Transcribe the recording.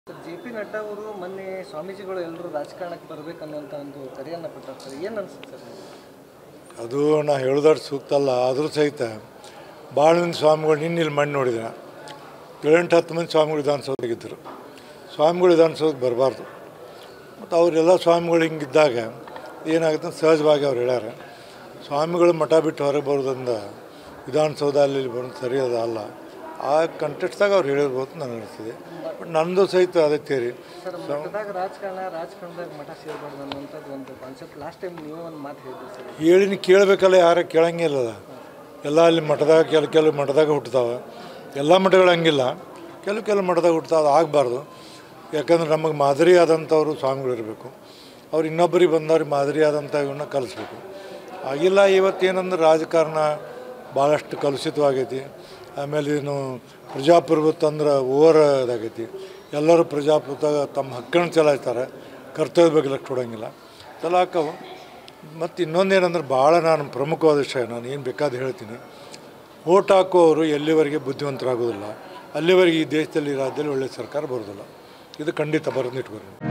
J P Nadda ಅವರು ಮೊನ್ನೆ ಸ್ವಾಮೀಜಿಗಳು ಎಲ್ಲರೂ ರಾಜಕಾರಣಕ್ಕೆ ಬರ್ಬೇಕನ್ನುವಂಥ ಒಂದು ಕರೆಯನ್ನು ಕೊಟ್ಟಾರೆ ಸರ್ ಏನು ಅನ್ಸುತ್ತೆ ಸರ್ ನಿಮ್ಗೆ? ಅದು ನಾ ಹೇಳೋದಾರು ಸೂಕ್ತ ಅಲ್ಲ ಆದರೂ ಸಹಿತ ಭಾಳ ಮಂದಿ ಸ್ವಾಮಿಗಳು ನಿನ್ನ ಇಲ್ಲಿ ಮಣ್ಣು ನೋಡಿದೆ ಏಳೆಂಟು ಹತ್ತು ಮಂದಿ ಸ್ವಾಮಿಗಳು ವಿಧಾನಸೌಧಗಿದ್ದರು ಸ್ವಾಮಿಗಳು ವಿಧಾನಸೌಧಕ್ಕೆ ಬರಬಾರ್ದು ಮತ್ತು ಅವರೆಲ್ಲ ಸ್ವಾಮಿಗಳು ಹಿಂಗಿದ್ದಾಗ ಏನಾಗುತ್ತೆ ಅಂತ ಸಹಜವಾಗಿ ಅವ್ರು ಹೇಳ್ಯಾರ ಸ್ವಾಮಿಗಳು ಮಠ ಬಿಟ್ಟು ಹೊರಗೆ ಬರೋದ್ರಿಂದ ವಿಧಾನಸೌಧ ಅಲ್ಲಿ ಇಲ್ಲಿ ಬರೋದು ಸರಿ ಅದ ಅಲ್ಲ ಆ ಕಂಟೆಕ್ಸ್ದಾಗ ಅವ್ರು ಹೇಳಿರ್ಬೋದು ಅಂತ ನನಗೆ ಅನಿಸ್ತಿದೆ ಬಟ್ ನಂದು ಸಹಿತ ಅದೇ ತೇರಿ ಸರ್ ಮಠದಾಗ ರಾಜಕಾರಣ ರಾಜಕಾರಣದಾಗ ಮಠ ಸೇರಬಾರ್ದು ಅನ್ನುವಂಥದ್ದು ಒಂದು ಕಾನ್ಸೆಪ್ಟ್ ಲಾಸ್ಟ್ ಟೈಮ್ ನೀವು ಒಂದು ಮಾತು ಹೇಳಿದ್ರಿ ಸರ್ ಹೇಳಿನಿ ಕೇಳಬೇಕಲ್ಲ ಯಾರು ಕೇಳಂಗೇ ಇಲ್ಲದ ಎಲ್ಲ ಅಲ್ಲಿ ಮಠದಾಗ ಕೆಲ ಕೆಲವು ಮಠದಾಗ ಹುಟ್ಟತಾವೆ ಎಲ್ಲ ಮಠಗಳು ಹಂಗಿಲ್ಲ ಕೆಲವು ಕೆಲವು ಮಠದಾಗ ಹುಟ್ಟತಾವ ಅದು ಆಗಬಾರ್ದು ಯಾಕಂದ್ರೆ ನಮಗೆ ಮಾದರಿ ಆದಂಥವ್ರು ಸ್ವಾಮಿಗಳು ಇರಬೇಕು ಅವ್ರು ಇನ್ನೊಬ್ಬರಿಗೆ ಬಂದವ್ರಿಗೆ ಮಾದರಿ ಆದಂಥ ಇವನ್ನ ಕಲಿಸ್ಬೇಕು ಆಗಿಲ್ಲ ಇವತ್ತೇನಂದ್ರೆ ರಾಜಕಾರಣ ಭಾಳಷ್ಟು ಕಲುಷಿತವಾಗೈತಿ ಆಮೇಲೆ ಏನು ಪ್ರಜಾಪ್ರಭುತ್ವ ಅಂದ್ರೆ ಓವರ್ ಇದಾಗೈತಿ ಎಲ್ಲರೂ ಪ್ರಜಾಪ್ರಭುತ್ವ ತಮ್ಮ ಹಕ್ಕನ್ನು ಚಲಾಯಿಸ್ತಾರೆ ಕರ್ತವ್ಯ ಬಗ್ಗೆ ಲಕ್ಷ ಕೊಡೋಂಗಿಲ್ಲ ಚಲಾಕವು ಮತ್ತು ಇನ್ನೊಂದೇನೆಂದ್ರೆ ಭಾಳ ನಾನು ಪ್ರಮುಖವಾದ ವಿಷಯ ನಾನು ಏನು ಬೇಕಾದ ಹೇಳ್ತೀನಿ ಓಟ್ ಹಾಕೋರು ಎಲ್ಲಿವರೆಗೆ ಬುದ್ಧಿವಂತರಾಗೋದಿಲ್ಲ ಅಲ್ಲಿವರೆಗೆ ಈ ದೇಶದಲ್ಲಿ ಈ ರಾಜ್ಯದಲ್ಲಿ ಒಳ್ಳೆಯ ಸರ್ಕಾರ ಬರೋದಿಲ್ಲ ಇದು ಖಂಡಿತ ಬರೆದಿಟ್ಕೊರಿ